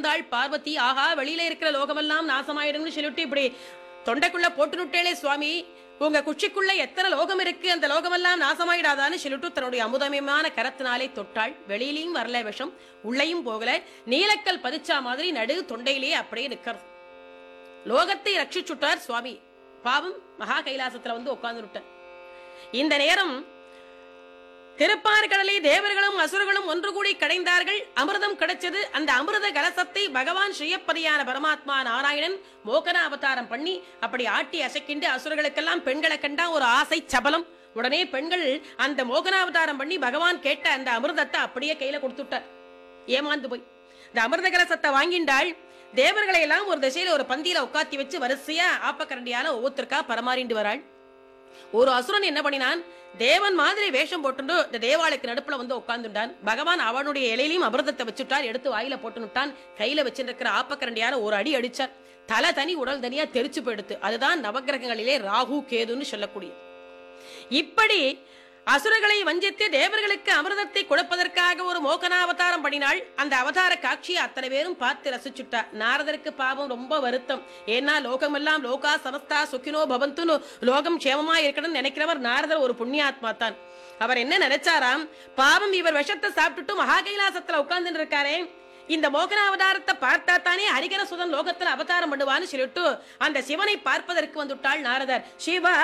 பயந்தாள் பார்வதி ஆஹா வெளியில இருக்கிற லோகமெல்லாம் நாசமாயிடும்னு சொல்லிட்டு இப்படி தொண்டைக்குள்ள போட்டு நுட்டேளே சுவாமி உங்க குச்சிக்குள்ள எத்தனை லோகம் இருக்கு அந்த லோகமெல்லாம் நாசமாயிடாதான்னு சொல்லிட்டு தன்னுடைய அமுதமயமான கரத்தினாலே தொட்டாள் வெளியிலையும் வரல விஷம் உள்ளேயும் போகல நீலக்கல் பதிச்சா மாதிரி நடு தொண்டையிலேயே அப்படியே நிக்கிறது லோகத்தை ரட்சிச்சுட்டார் சுவாமி பாவம் மகா கைலாசத்துல வந்து உட்கார்ந்து இந்த நேரம் திருப்பார்கடலை தேவர்களும் அசுரர்களும் ஒன்று கூடி கடைந்தார்கள் அமிர்தம் கிடைச்சது அந்த அமிர்த கலசத்தை பகவான் ஸ்ரீயப்பதியான பரமாத்மா நாராயணன் மோகன அவதாரம் பண்ணி அப்படி ஆட்டி அசைக்கிண்டு அசுரர்களுக்கெல்லாம் பெண்களை கண்டா ஒரு ஆசை சபலம் உடனே பெண்கள் அந்த மோகனாவதாரம் பண்ணி பகவான் கேட்ட அந்த அமிர்தத்தை அப்படியே கையில கொடுத்துட்டார் ஏமாந்து போய் இந்த அமிர்த கலசத்தை வாங்கிண்டாள் தேவர்களை எல்லாம் ஒரு திசையில ஒரு பந்தியில உட்காத்தி வச்சு வரிசையா ஆப்பக்கரண்டியால ஒவ்வொருத்தருக்கா பரமாறிண்டு வராள் ஒரு அசுரன் என்ன பண்ணினான் தேவன் மாதிரி வேஷம் போட்டுண்டு இந்த தேவாலயக்கு நடுப்புல வந்து உட்கார்ந்துட்டான் பகவான் அவனுடைய இலையிலையும் அமிர்தத்தை வச்சுட்டார் எடுத்து வாயில போட்டுனுட்டான் கையில வச்சிருக்கிற ஆப்பக்கரண்டியால ஒரு அடி அடிச்சார் தலை தனி உடல் தனியா தெரிச்சு போயிடுத்து அதுதான் நவக்கிரகங்களிலே ராகு கேதுன்னு சொல்லக்கூடியது இப்படி அசுரர்களை வஞ்சித்து தேவர்களுக்கு அமிர்தத்தை கொடுப்பதற்காக ஒரு மோகனாவதாரம் பண்ணினாள் அந்த அவதார காட்சியை அத்தனை பேரும் பார்த்து ரசிச்சுட்டா நாரதருக்கு பாவம் ரொம்ப வருத்தம் ஏன்னா லோகமெல்லாம் லோகா சமஸ்தா சுக்கினோ பவந்துன்னு லோகம் க்ஷேமமா இருக்கணும்னு நினைக்கிறவர் நாரதர் ஒரு புண்ணியாத்மா தான் அவர் என்ன நினைச்சாராம் பாவம் இவர் விஷத்தை சாப்பிட்டுட்டு மகா கைலாசத்துல உட்கார்ந்து இருக்காரே இந்த மோகனாவதாரத்தை பார்த்தா தானே ஹரிகர சுதன் லோகத்துல அவதாரம் பண்ணுவான்னு சொல்லிட்டு அந்த சிவனை பார்ப்பதற்கு வந்துட்டாள் நாரதர் சிவா